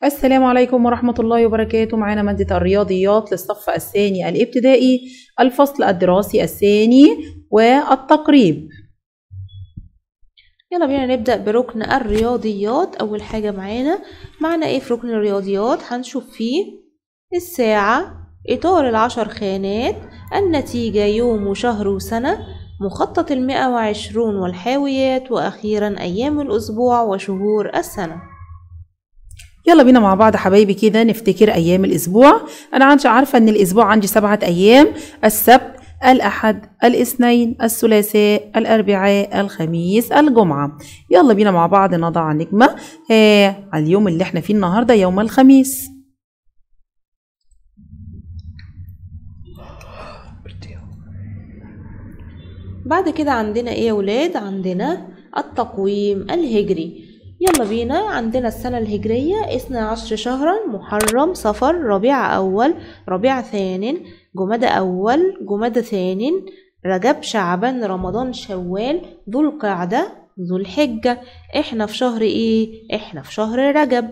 السلام عليكم ورحمة الله وبركاته معانا مادة الرياضيات للصف الثاني الابتدائي الفصل الدراسي الثاني والتقريب يلا بينا نبدأ بركن الرياضيات أول حاجة معانا معنا إيه في ركن الرياضيات هنشوف فيه الساعة إطار العشر خانات النتيجة يوم وشهر وسنة مخطط المئة وعشرون والحاويات وأخيرا أيام الأسبوع وشهور السنة يلا بينا مع بعض حبايبي كده نفتكر أيام الأسبوع أنا عندي عارفة إن الأسبوع عندي سبعة أيام السبت الأحد الاثنين الثلاثاء الأربعاء الخميس الجمعة يلا بينا مع بعض نضع نجمة آه على اليوم اللي احنا فيه النهاردة يوم الخميس بعد كده عندنا ايه يا ولاد عندنا التقويم الهجري يلا بينا عندنا السنة الهجرية اثنى عشر شهرا محرم صفر ربيع أول ربيع ثان جمادى أول جمادى ثان رجب شعبان رمضان شوال ذو القعدة ذو الحجة احنا في شهر ايه احنا في شهر رجب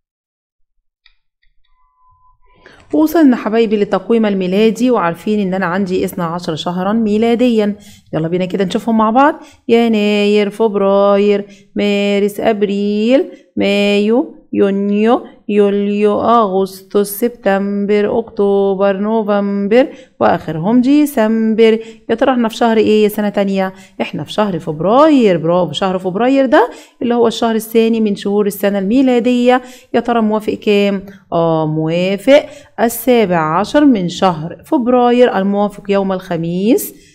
وصلنا حبايبي للتقويم الميلادي وعارفين ان انا عندي 12 شهرا ميلاديا يلا بينا كده نشوفهم مع بعض يناير فبراير مارس ابريل مايو يونيو يوليو اغسطس سبتمبر اكتوبر نوفمبر واخرهم ديسمبر يا ترى احنا في شهر ايه يا سنه تانية احنا في شهر فبراير برافو شهر فبراير ده اللي هو الشهر الثاني من شهور السنه الميلاديه يا ترى موافق كام اه موافق السابع عشر من شهر فبراير الموافق يوم الخميس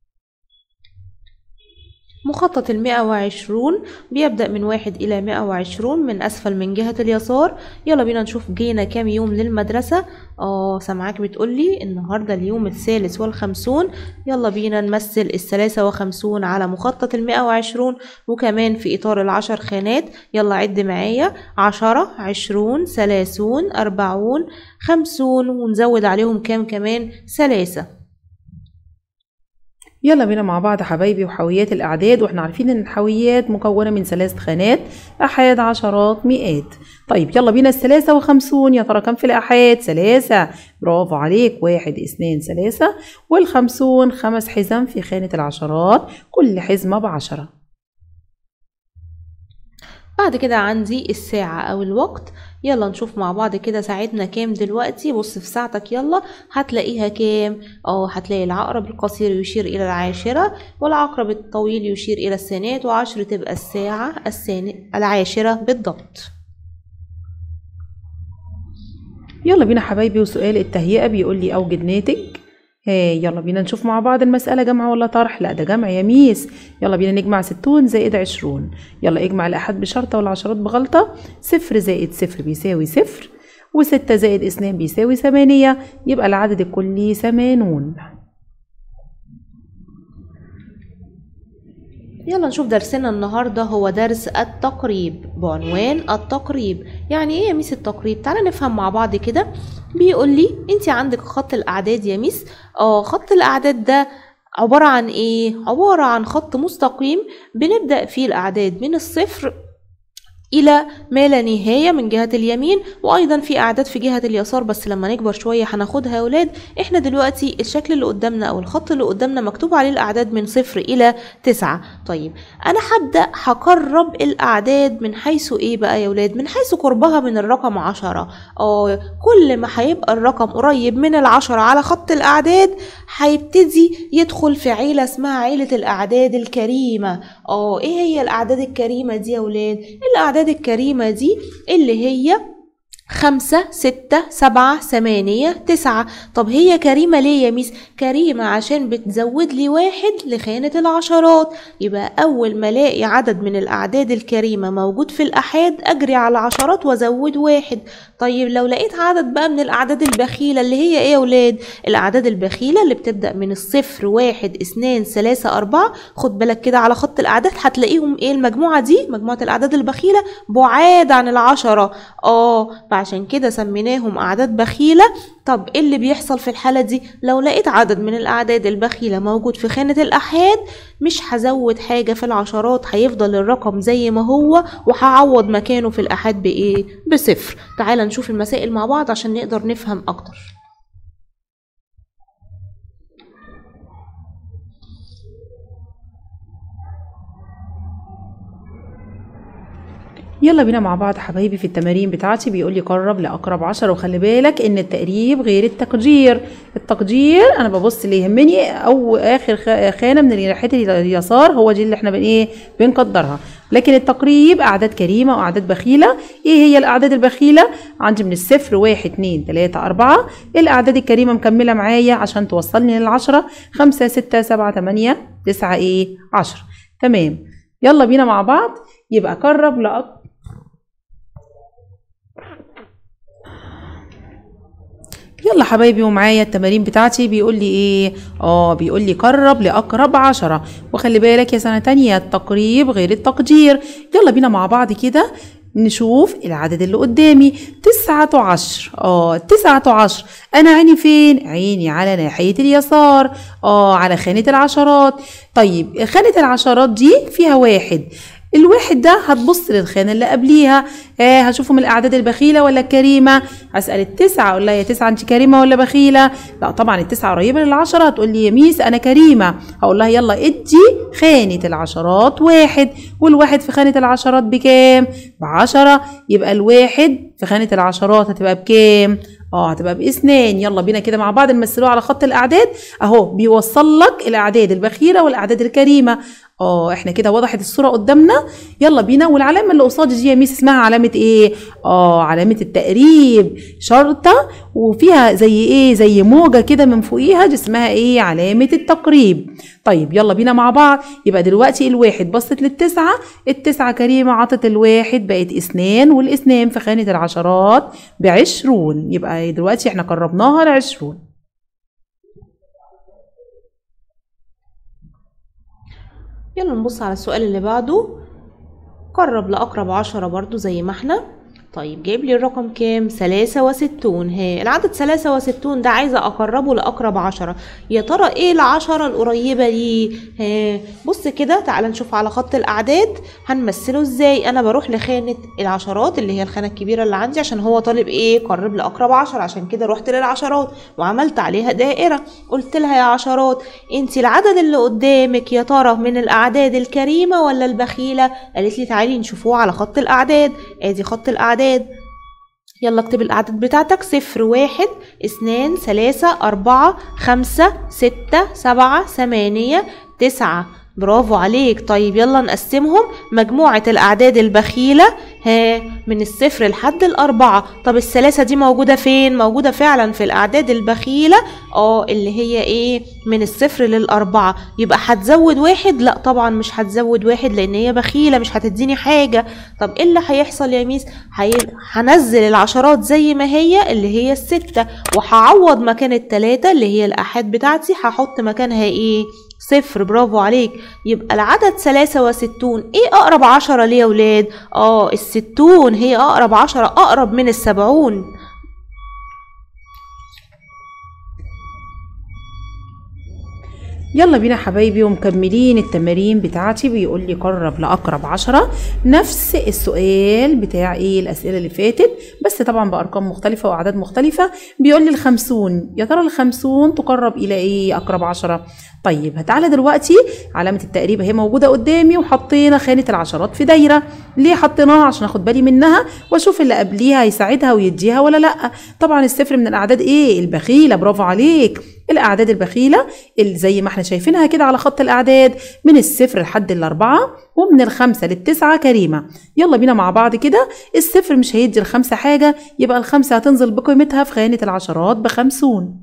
مخطط المئة وعشرون بيبدأ من واحد إلى مئة وعشرون من أسفل من جهة اليسار يلا بينا نشوف جينا كام يوم للمدرسة اه سامعاك بتقولي النهاردة اليوم الثالث والخمسون يلا بينا نمثل الثلاثة وخمسون على مخطط المئة وعشرون وكمان في إطار العشر خانات يلا عد معايا عشرة عشرون ثلاثون أربعون خمسون ونزود عليهم كام كمان ثلاثة يلا بينا مع بعض حبايبي وحويات الأعداد واحنا عارفين إن الحويات مكونة من ثلاث خانات أحاد عشرات مئات طيب يلا بينا الثلاثة وخمسون يا ترى كم في الأحاد ثلاثة برافو عليك واحد اثنين ثلاثة والخمسون خمس حزم في خانة العشرات كل حزمة بعشرة بعد كده عندي الساعة أو الوقت يلا نشوف مع بعض كده ساعتنا كام دلوقتي بص في ساعتك يلا هتلاقيها كام اه هتلاقي العقرب القصير يشير إلى العاشرة والعقرب الطويل يشير إلى السنات وعشر تبقى الساعة السنة العاشرة بالضبط يلا بينا حبايبي وسؤال التهيئة بيقول لي أوجد ناتج هاي يلا بينا نشوف مع بعض المسألة جمع ولا طرح لا ده جمع يا ميس يلا بينا نجمع ستون زائد عشرون يلا اجمع الأحد بشرطة والعشرات بغلطة صفر زائد صفر بيساوي صفر وستة زائد اثنين بيساوي ثمانية يبقى العدد الكلي ثمانون يلا نشوف درسنا النهاردة هو درس التقريب بعنوان التقريب يعني ايه يا ميس التقريب تعالى نفهم مع بعض كده بيقول لي انت عندك خط الاعداد يا ميس اه خط الاعداد ده عبارة عن ايه عبارة عن خط مستقيم بنبدأ فيه الاعداد من الصفر إلى ما لا نهاية من جهة اليمين وأيضا في أعداد في جهة اليسار بس لما نكبر شوية هناخدها يا ولاد إحنا دلوقتي الشكل اللي قدامنا أو الخط اللي قدامنا مكتوب عليه الأعداد من صفر إلى تسعة طيب أنا هبدأ هقرب الأعداد من حيث إيه بقى يا ولاد من حيث قربها من الرقم عشرة اه كل ما هيبقى الرقم قريب من العشرة على خط الأعداد هيبتدي يدخل في عيلة اسمها عيلة الأعداد الكريمة اه إيه هي الأعداد الكريمة دي يا ولاد الأعداد الكريمة دي اللي هي خمسة ستة سبعة ثمانية تسعة طب هي كريمة ليه يا ميس كريمة عشان بتزود لي واحد لخانة العشرات يبقى أول ما ألاقي عدد من الأعداد الكريمة موجود في الأحاد أجري على العشرات وأزود واحد طيب لو لقيت عدد بقى من الأعداد البخيلة اللي هي إيه يا ولاد الأعداد البخيلة اللي بتبدأ من الصفر واحد اثنين ثلاثة أربعة خد بالك كده على خط الأعداد هتلاقيهم إيه المجموعة دي مجموعة الأعداد البخيلة بعاد عن العشرة آه بعد فعشان كده سميناهم أعداد بخيلة طب إيه اللي بيحصل في الحالة دي لو لقيت عدد من الأعداد البخيلة موجود في خانة الأحاد مش هزود حاجة في العشرات هيفضل الرقم زي ما هو وهعوض مكانه في الأحاد بإيه بصفر تعال نشوف المسائل مع بعض عشان نقدر نفهم أكتر يلا بينا مع بعض حبايبي في التمارين بتاعتي بيقول لي قرب لأقرب عشرة وخلي بالك إن التقريب غير التقدير التقدير أنا ببص اللي يهمني أو آخر خ- خانة من ناحية اليسار هو دي اللي احنا بن إيه بنقدرها لكن التقريب أعداد كريمة وأعداد بخيلة إيه هي الأعداد البخيلة عندي من الصفر واحد اتنين تلاتة أربعة الأعداد الكريمة مكملة معايا عشان توصلني للعشرة خمسة ستة سبعة تمانية تسعة إيه عشرة تمام يلا بينا مع بعض يبقى قرب لأقرب يلا حبايبي ومعايا التمارين بتاعتي بيقول لي ايه اه بيقول لي قرب لاقرب عشرة وخلي بالك يا سنة تانية التقريب غير التقدير يلا بينا مع بعض كده نشوف العدد اللي قدامي تسعة عشر اه تسعة عشر انا عيني فين عيني على ناحية اليسار اه على خانة العشرات طيب خانة العشرات دي فيها واحد الواحد ده هتبص للخانة اللي قبليها آه هشوفه من الأعداد البخيلة ولا الكريمة هسأل التسعة أقول لها يا تسعة أنت كريمة ولا بخيلة لا طبعا التسعة قريبة للعشرة هتقول لي يا ميس أنا كريمة هقول لها يلا ادي خانة العشرات واحد والواحد في خانة العشرات بكام بعشرة يبقى الواحد في خانة العشرات هتبقى بكام اه هتبقى باثنين يلا بينا كده مع بعض نمثلوها على خط الاعداد اهو بيوصل لك الاعداد البخيله والاعداد الكريمه اه احنا كده وضحت الصوره قدامنا يلا بينا والعلامه اللي قصادي دي يا ميس اسمها علامه ايه اه علامه التقريب شرطه وفيها زي ايه زي موجه كده من فوقيها دي اسمها ايه علامه التقريب طيب يلا بينا مع بعض يبقى دلوقتي الواحد بصت للتسعه التسعه كريمه عطت الواحد بقت اثنين والاثنين في خانه العشرات بعشرون يبقى دلوقتي احنا قربناها لعشرون يلا نبص على السؤال اللي بعده قرب لأقرب عشرة برضو زي ما احنا طيب جايب لي الرقم كام ثلاثة وستون ها العدد ثلاثة وستون ده عايزة أقربه لأقرب عشرة يا ترى ايه العشرة القريبة دي ها بص كده تعال نشوف على خط الأعداد هنمثله ازاي أنا بروح لخانة العشرات اللي هي الخانة الكبيرة اللي عندي عشان هو طالب ايه قرب لأقرب عشرة عشان كده رحت للعشرات وعملت عليها دائرة قلت لها يا عشرات انت العدد اللي قدامك يا ترى من الأعداد الكريمة ولا البخيلة قالت لي تعالي نشوفوه على خط الأعداد ادي خط الأعداد يلا اكتب الأعداد بتاعتك صفر واحد اثنين ثلاثة أربعة خمسة ستة سبعة ثمانية تسعة برافو عليك طيب يلا نقسمهم مجموعة الأعداد البخيلة ها من الصفر لحد الأربعة طب الثلاثة دي موجودة فين؟ موجودة فعلا في الأعداد البخيلة اه اللي هي ايه من الصفر للأربعة يبقى هتزود واحد لا طبعا مش هتزود واحد لأن هي بخيلة مش هتديني حاجة طب ايه اللي هيحصل يا ميس؟ هي... هنزل العشرات زي ما هي اللي هي الستة وهعوض مكان التلاتة اللي هي الآحاد بتاعتي هحط مكانها ايه؟ صفر برافو عليك يبقى العدد ثلاثة وستون ايه اقرب عشرة ليه يا ولاد اه الستون هي اقرب عشرة اقرب من السبعون يلا بينا حبايبي ومكملين التمارين بتاعتي بيقول لي قرب لأقرب عشرة نفس السؤال بتاع ايه الأسئلة اللي فاتت بس طبعا بأرقام مختلفة وأعداد مختلفة بيقول لي الخمسون يا ترى الخمسون تقرب إلى ايه أقرب عشرة طيب هتعالى دلوقتي علامة التقريب اهي موجودة قدامي وحطينا خانة العشرات في دايرة ليه حطيناها عشان اخد بالي منها واشوف اللي قبليها هيساعدها ويديها ولا لا طبعا الصفر من الأعداد ايه البخيلة برافو عليك الأعداد البخيلة اللي زي ما احنا شايفينها كده على خط الأعداد من الصفر لحد الأربعة ومن الخمسة للتسعة كريمة يلا بينا مع بعض كده الصفر مش هيدي الخمسة حاجة يبقى الخمسة هتنزل بقيمتها في خانة العشرات بخمسون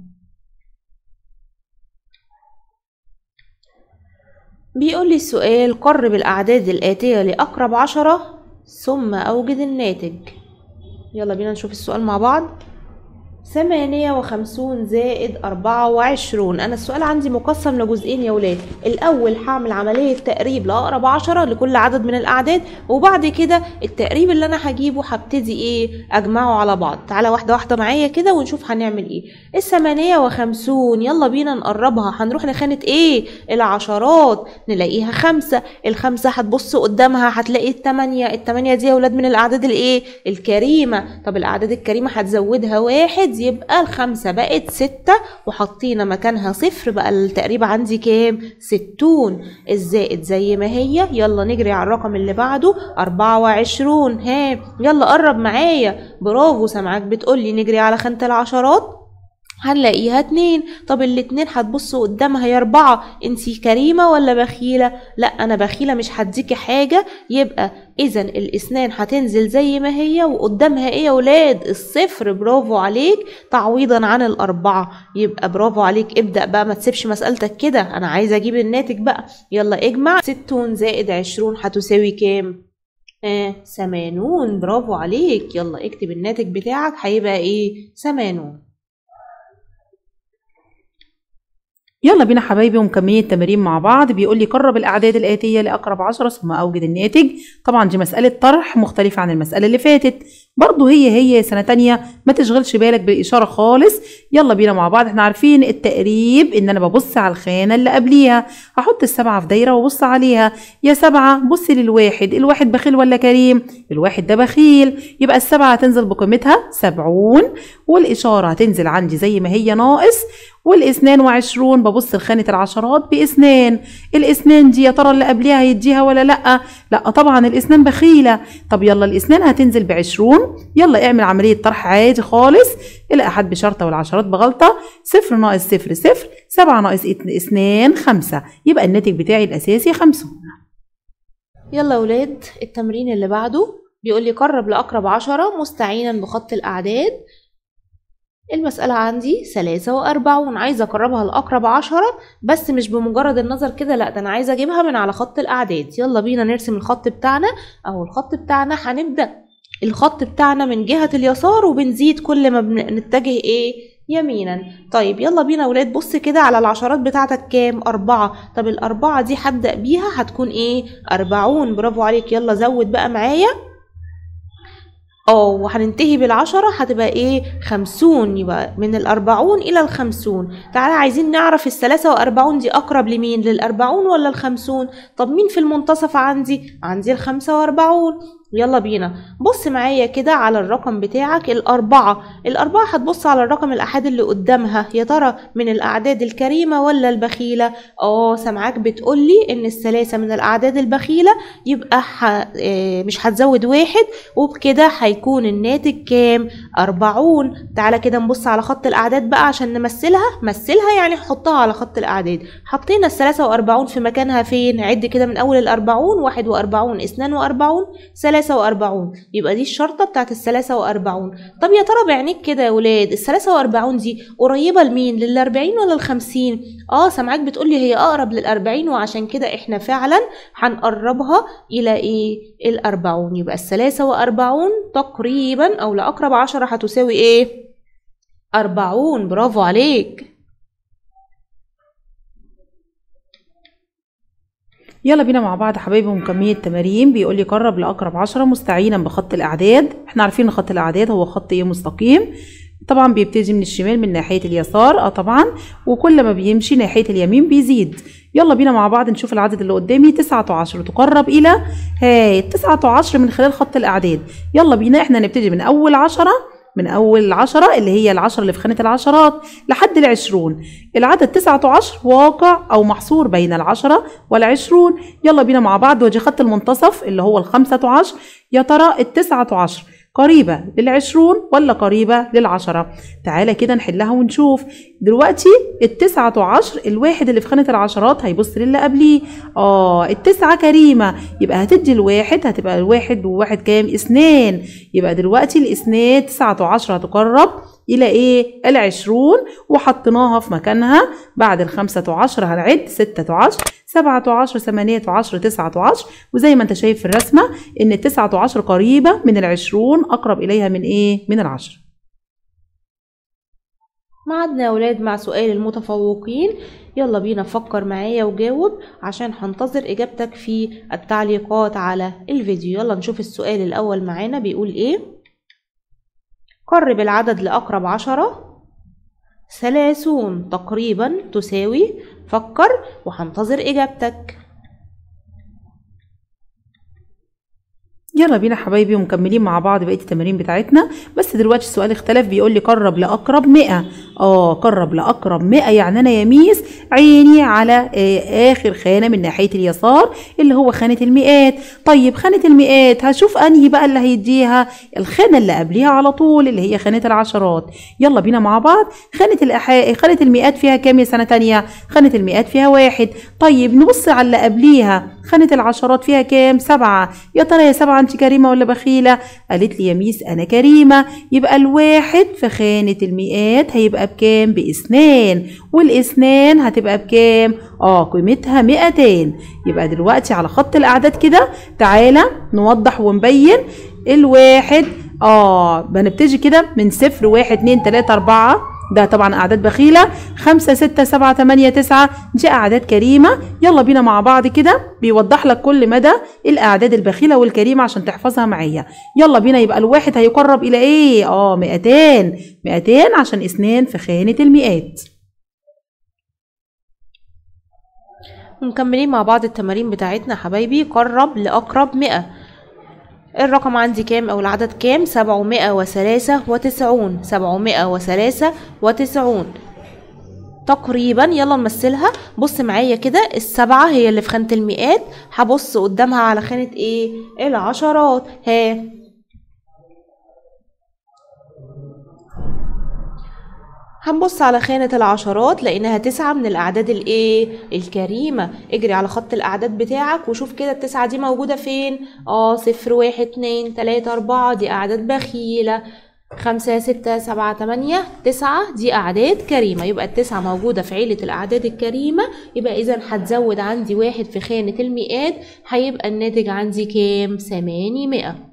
بيقول لي السؤال قرب الأعداد الآتية لأقرب عشرة ثم أوجد الناتج يلا بينا نشوف السؤال مع بعض ثمانية وخمسون زائد أربعة وعشرون أنا السؤال عندي مقسم لجزئين يا ولاد الأول هعمل عملية تقريب لأقرب عشرة لكل عدد من الأعداد وبعد كده التقريب اللي أنا هجيبه هبتدي إيه أجمعه على بعض تعالى واحدة واحدة معايا كده ونشوف هنعمل إيه الثمانية وخمسون يلا بينا نقربها هنروح لخانة إيه العشرات نلاقيها خمسة الخمسة هتبص قدامها هتلاقي التمانية التمانية دي يا ولاد من الأعداد الإيه الكريمة طب الأعداد الكريمة هتزودها واحد يبقى الخمسة بقت ستة وحطينا مكانها صفر بقى التقريب عندي كام ستون الزائد زي ما هي يلا نجري على الرقم اللي بعده أربعة وعشرون ها يلا قرب معايا برافو سامعاك بتقولي نجري على خانة العشرات هنلاقيها اتنين طب الاتنين هتبص قدامها يا اربعة انتي كريمة ولا بخيلة لا انا بخيلة مش هديكي حاجة يبقى اذا الاسنان هتنزل زي ما هي وقدامها ايه يا ولاد الصفر برافو عليك تعويضا عن الاربعة يبقى برافو عليك ابدأ بقى ما تسيبش مسألتك كده انا عايزة اجيب الناتج بقى يلا اجمع ستون زائد عشرون هتساوي كام آه ثمانون برافو عليك يلا اكتب الناتج بتاعك هيبقى ايه ثمانون يلا بينا حبايبي ومكملين التمارين مع بعض بيقول لي قرب الأعداد الآتية لأقرب عشرة ثم أوجد الناتج طبعا دي مسألة طرح مختلفة عن المسألة اللي فاتت برضو هي هي سنة تانية ما تشغلش بالك بالإشارة خالص يلا بينا مع بعض احنا عارفين التقريب إن أنا ببص على الخانة اللي قبليها هحط السبعة في دايرة وابص عليها يا سبعة بصي للواحد الواحد بخيل ولا كريم الواحد ده بخيل يبقى السبعة هتنزل بقيمتها سبعون والإشارة هتنزل عندي زي ما هي ناقص والاثنان وعشرون ببص لخانة العشرات بإثنان الإثنان دي يا ترى اللي قبلها هيديها ولا لأ لأ طبعا الإثنان بخيلة طب يلا الإثنان هتنزل بعشرون يلا اعمل عملية طرح عادي خالص الأحد بشرطة والعشرات بغلطة صفر ناقص صفر صفر سبعة ناقص اثنان خمسة يبقى الناتج بتاعي الأساسي خمسون يلا يا ولاد التمرين اللي بعده بيقول لي قرب لأقرب عشرة مستعينا بخط الأعداد المسألة عندي ثلاثة وأربعون عايزة أقربها لأقرب عشرة بس مش بمجرد النظر كده لأ ده أنا عايزة أجيبها من على خط الأعداد يلا بينا نرسم الخط بتاعنا أو الخط بتاعنا هنبدأ الخط بتاعنا من جهة اليسار وبنزيد كل ما بنتجه إيه يمينا طيب يلا بينا ولاد بص كده على العشرات بتاعتك كام أربعة طب الأربعة دي هبدأ بيها هتكون إيه أربعون برافو عليك يلا زود بقى معايا اه وهننتهي بالعشرة هتبقى ايه خمسون يبقى من الأربعون إلى الخمسون تعالى عايزين نعرف الثلاثة وأربعون دي أقرب لمين للأربعون ولا الخمسون طب مين في المنتصف عندي عندي الخمسة وأربعون يلا بينا بص معايا كده على الرقم بتاعك الأربعة الأربعة هتبص على الرقم الأحاد اللي قدامها يا ترى من الأعداد الكريمة ولا البخيلة اه سامعاك بتقولي إن الثلاثة من الأعداد البخيلة يبقى ح... اه مش هتزود واحد وبكده هيكون الناتج كام أربعون تعالى كده نبص على خط الأعداد بقى عشان نمثلها مثلها يعني حطها على خط الأعداد حطينا الثلاثة وأربعون في مكانها فين عد كده من أول الأربعون واحد وأربعون اثنان وأربعون ثلاثة وأربعون يبقى دي الشرطة بتاعت الثلاثة وأربعون طب يا ترى بعينيك كده يا ولاد الثلاثة وأربعون دي قريبة لمين للأربعين ولا الخمسين اه سامعاك بتقولي هي أقرب للأربعين وعشان كده احنا فعلا هنقربها إلى إيه الأربعون يبقى الثلاثة وأربعون تقريبا أو لأقرب عشرة هتساوي إيه أربعون برافو عليك يلا بينا مع بعض حبايبي ومكملين التمارين بيقول لي قرب لأقرب عشرة مستعينا بخط الأعداد احنا عارفين ان خط الأعداد هو خط ايه مستقيم طبعا بيبتدي من الشمال من ناحية اليسار اه طبعا وكل ما بيمشي ناحية اليمين بيزيد يلا بينا مع بعض نشوف العدد اللي قدامي تسعة عشر تقرب إلى هاي تسعة عشر من خلال خط الأعداد يلا بينا احنا نبتدي من أول عشرة من أول العشرة اللي هي العشرة اللي في خانة العشرات لحد العشرون العدد تسعة عشر واقع أو محصور بين العشرة والعشرون يلا بينا مع بعض وجه خط المنتصف اللي هو الخمسة عشر يا ترى التسعة عشر قريبة للعشرون ولا قريبة للعشرة تعالى كده نحلها ونشوف دلوقتي التسعة عشر الواحد اللي في خانة العشرات هيبص للي قبليه اه التسعة كريمة يبقى هتدي الواحد هتبقى الواحد وواحد كام اثنين يبقى دلوقتي الاثنين تسعة عشر هتقرب إلى إيه؟ العشرون وحطيناها في مكانها بعد الخمسة عشر هنعد ستة عشر سبعة عشر ثمانية عشر تسعة عشر وزي ما انت شايف في الرسمة إن التسعة عشر قريبة من العشرون أقرب إليها من إيه؟ من العشر معادنا يا ولاد مع سؤال المتفوقين يلا بينا فكر معايا وجاوب عشان هنتظر اجابتك في التعليقات على الفيديو يلا نشوف السؤال الاول معانا بيقول ايه قرب العدد لاقرب عشرة ثلاثون تقريبا تساوي فكر وهنتظر اجابتك يلا بينا حبايبي ومكملين مع بعض بقيه التمارين بتاعتنا بس دلوقتي السؤال اختلف بيقول لي قرب لاقرب 100 اه قرب لاقرب 100 يعني انا يا ميس عيني على آه اخر خانه من ناحيه اليسار اللي هو خانه المئات طيب خانه المئات هشوف انهي بقى اللي هيديها الخانه اللي قبليها على طول اللي هي خانه العشرات يلا بينا مع بعض خانه الأحا... خانه المئات فيها كام يا سنه تانية خانه المئات فيها واحد طيب نبص على اللي قبليها خانه العشرات فيها كام سبعة يا ترى يا سبعة انت كريمه ولا بخيله قالت لي يا ميس انا كريمه يبقى الواحد في خانه المئات هيبقى بكام باثنان والاثنان هتبقى بكام اه قيمتها 200 يبقى دلوقتي على خط الاعداد كده تعالى نوضح ونبين الواحد اه بنبتدي كده من صفر واحد اتنين تلاته اربعه ده طبعا أعداد بخيلة خمسة ستة سبعة تمانية تسعة دي أعداد كريمة يلا بينا مع بعض كده بيوضح لك كل مدى الأعداد البخيلة والكريمة عشان تحفظها معايا يلا بينا يبقى الواحد هيقرب إلى إيه؟ آه مئتين مئتين عشان اثنين في خانة المئات ومكملين مع بعض التمارين بتاعتنا حبايبي قرب لأقرب مئة الرقم عندي كام او العدد كام سبعمائة وثلاثة وتسعون سبعمائة وثلاثة وتسعون تقريبا يلا نمثلها بص معايا كده السبعة هي اللي في خانة المئات هبص قدامها على خانة ايه العشرات ها هنبص على خانة العشرات لقيناها تسعة من الأعداد الإيه؟ الكريمة اجري على خط الأعداد بتاعك وشوف كده التسعة دي موجودة فين؟ اه صفر واحد اتنين تلاتة أربعة دي أعداد بخيلة خمسة ستة سبعة تمانية تسعة دي أعداد كريمة يبقى التسعة موجودة في عيلة الأعداد الكريمة يبقى إذا هتزود عندي واحد في خانة المئات هيبقى الناتج عندي كام؟ ثمانمائة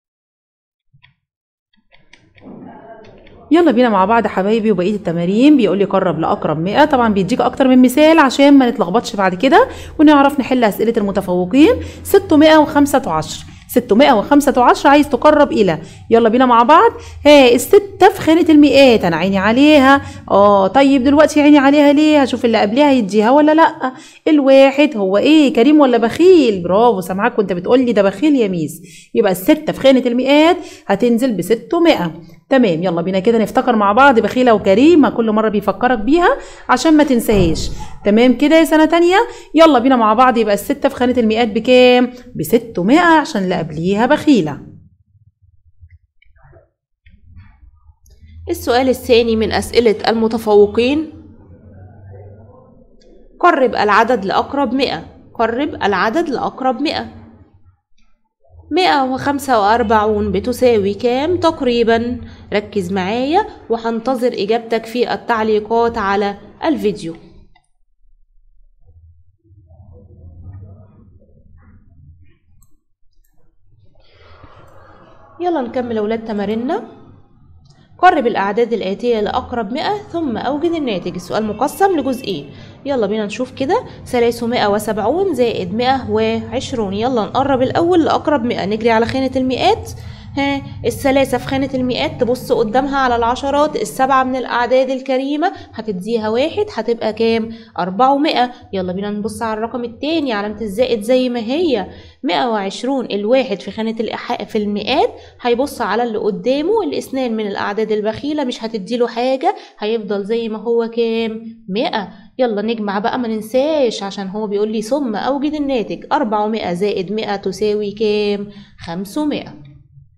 يلا بينا مع بعض حبايبي وبقيه التمارين بيقول لي قرب لاقرب 100 طبعا بيديك اكتر من مثال عشان ما نتلخبطش بعد كده ونعرف نحل اسئله المتفوقين 615 615 عايز تقرب الى يلا بينا مع بعض ها الستة في خانة المئات انا عيني عليها اه طيب دلوقتي عيني عليها ليه هشوف اللي قبلها يديها ولا لا الواحد هو ايه كريم ولا بخيل برافو سامعاك وانت بتقول لي ده بخيل يا ميس يبقى الستة في خانة المئات هتنزل ب 600 تمام يلا بينا كده نفتكر مع بعض بخيلة وكريمة كل مرة بيفكرك بيها عشان ما تنساهاش تمام كده يا سنة تانية يلا بينا مع بعض يبقى الستة في خانة المئات بكام ب 600 عشان اللي قبليها بخيلة السؤال الثاني من أسئلة المتفوقين قرب العدد لأقرب مئة قرب العدد لأقرب مئة مئة وخمسة وأربعون بتساوي كام تقريبا ركز معايا وهنتظر إجابتك في التعليقات على الفيديو يلا نكمل أولاد تماريننا قرب الأعداد الآتية لأقرب مئة ثم أوجد الناتج السؤال مقسم لجزئين يلا بينا نشوف كده ثلاثمائة وسبعون زائد مئة وعشرون يلا نقرب الأول لأقرب مئة نجري على خانة المئات ها الثلاثة في خانة المئات تبص قدامها على العشرات السبعة من الأعداد الكريمة هتديها واحد هتبقى كام؟ أربعمائة يلا بينا نبص على الرقم التاني علامة الزائد زي ما هي مئة وعشرون الواحد في خانة الإحاء في المئات هيبص على اللي قدامه الاثنين من الأعداد البخيلة مش هتديله حاجة هيفضل زي ما هو كام؟ مئة يلا نجمع بقى ما ننساش عشان هو بيقول لي ثم أوجد الناتج أربعمائة زائد مئة تساوي كام؟ خمسمائة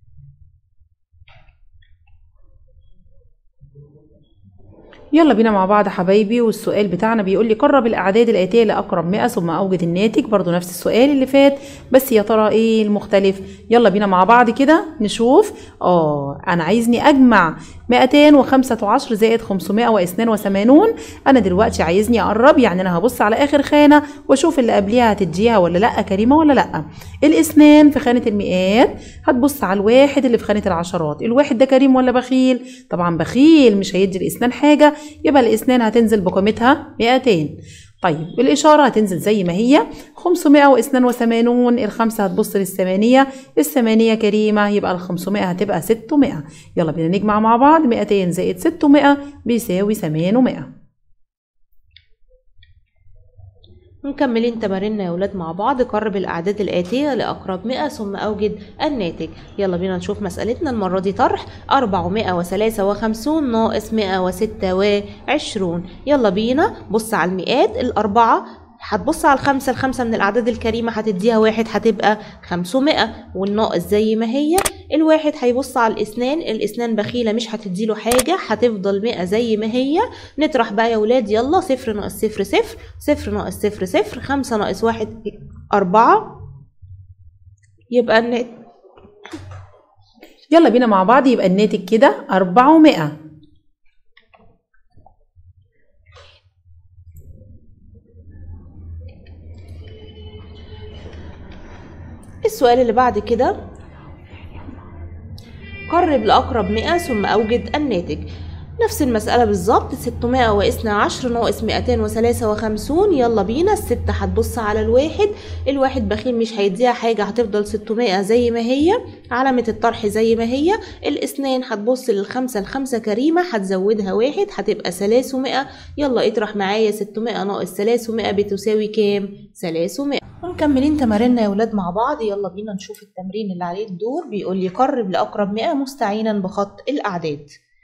يلا بينا مع بعض حبايبي والسؤال بتاعنا بيقول لي قرب الاعداد الاتيه لاقرب 100 ثم اوجد الناتج برضو نفس السؤال اللي فات بس يا ترى ايه المختلف يلا بينا مع بعض كده نشوف اه انا عايزني اجمع 215 زائد 582 انا دلوقتي عايزني اقرب يعني انا هبص على اخر خانه واشوف اللي قبليها هتديها ولا لا كريمه ولا لا الاثنان في خانه المئات هتبص على الواحد اللي في خانه العشرات الواحد ده كريم ولا بخيل طبعا بخيل مش هيدي الاثنان حاجه يبقى الاثنان هتنزل بقيمتها 200 طيب الإشارة هتنزل زي ما هي 582 الخمسة هتبص للثمانية الثمانية كريمة يبقى ال 500 هتبقى 600 يلا بينا نجمع مع بعض 200 زائد 600 بيساوي 800 مكملين تماريننا يا ولاد مع بعض قرب الأعداد الآتية لأقرب مئة ثم أوجد الناتج يلا بينا نشوف مسألتنا المرة دي طرح أربعمائة وثلاثة وخمسون ناقص مئة وستة وعشرون يلا بينا بص على المئات الأربعة هتبص على الخمسة الخمسة من الأعداد الكريمة هتديها واحد هتبقى خمسمائة والناقص زي ما هي الواحد هيبص على الإثنان الإثنان بخيلة مش هتديله حاجة هتفضل مئة زي ما هي نطرح بقى يا ولاد يلا صفر ناقص صفر صفر صفر ناقص صفر صفر خمسة ناقص واحد أربعة يبقى النت يلا بينا مع بعض يبقى الناتج كده 400 السؤال اللي بعد كده قرب لأقرب مئة ثم أوجد الناتج نفس المسألة بالظبط 612 ناقص 253 يلا بينا الستة هتبص على الواحد الواحد بخيل مش هيديها حاجة هتفضل 600 زي ما هي علامة الطرح زي ما هي الاثنين هتبص للخمسة الخمسة كريمة هتزودها واحد هتبقى 300 يلا اطرح معايا 600 ناقص 300 بتساوي كام؟ 300 ومكملين تماريننا يا ولاد مع بعض يلا بينا نشوف التمرين اللي عليه الدور بيقول لي قرب لأقرب 100 مستعينا بخط الأعداد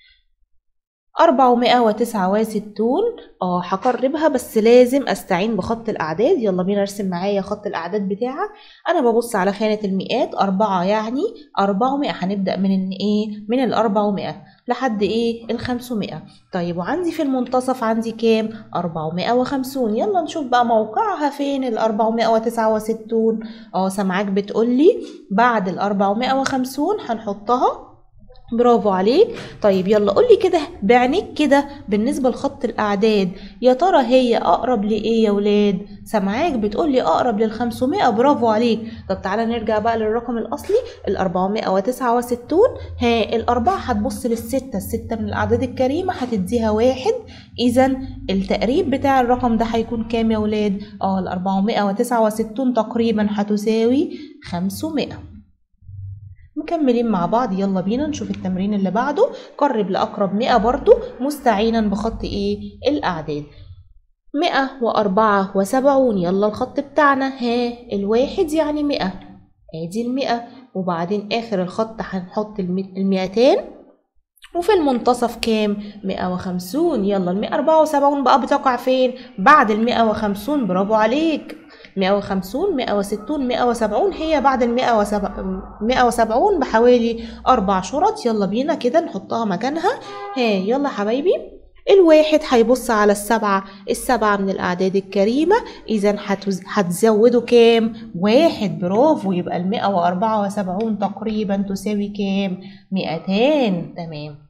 أربعمائة وتسعة وستون اه هقربها بس لازم استعين بخط الاعداد يلا بينا ارسم معايا خط الاعداد بتاعك انا ببص على خانة المئات اربعة يعني اربعمائة هنبدأ من ان ايه من الاربعمائة لحد ايه الخمسمائة طيب وعندي في المنتصف عندي كام أربعمائة وخمسون يلا نشوف بقى موقعها فين الأربعمائة وتسعة وستون اه سامعاك بتقولي بعد الأربعمائة وخمسون هنحطها برافو عليك طيب يلا قولي كده بعينيك كده بالنسبة لخط الأعداد يا ترى هي أقرب لإيه يا ولاد سامعاك بتقولي أقرب للخمسمائة برافو عليك طب تعالى نرجع بقى للرقم الأصلي الأربعمائة وتسعة وستون ها الأربعة هتبص للستة الستة من الأعداد الكريمة هتديها واحد إذا التقريب بتاع الرقم ده هيكون كام يا ولاد اه الأربعمائة وتسعة وستون تقريبا هتساوي خمسمائة مكملين مع بعض يلا بينا نشوف التمرين اللي بعده قرب لأقرب مئة برضو مستعينا بخط ايه الأعداد مئة وأربعة وسبعون يلا الخط بتاعنا ها الواحد يعني مئة ادي المئة وبعدين آخر الخط هنحط المئتين وفي المنتصف كام؟ مئة وخمسون يلا المئة أربعة وسبعون بقى بتقع فين؟ بعد المئة وخمسون برافو عليك مئة وخمسون مئة وستون مئة وسبعون هي بعد المئة وسبع مئة وسبعون بحوالي أربع شرط يلا بينا كده نحطها مكانها ها يلا حبايبي الواحد هيبص على السبعة السبعة من الأعداد الكريمة إذا هتزودوا كام؟ واحد برافو يبقى المئة وأربعة وسبعون تقريبا تساوي كام؟ مئتين تمام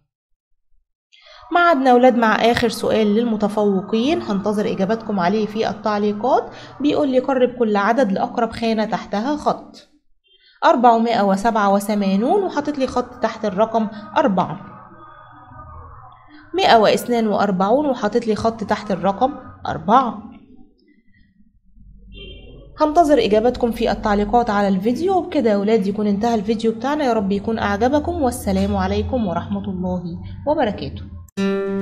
معدنا أولاد مع آخر سؤال للمتفوقين هنتظر إجاباتكم عليه في التعليقات بيقول لي قرب كل عدد لأقرب خانة تحتها خط أربعمائة وسبعة وثمانون وحاطط لي خط تحت الرقم أربعة مئة واثنان وأربعون وحاطط لي خط تحت الرقم أربعة هنتظر إجاباتكم في التعليقات على الفيديو وبكده يا ولاد يكون انتهى الفيديو بتاعنا يا رب يكون أعجبكم والسلام عليكم ورحمة الله وبركاته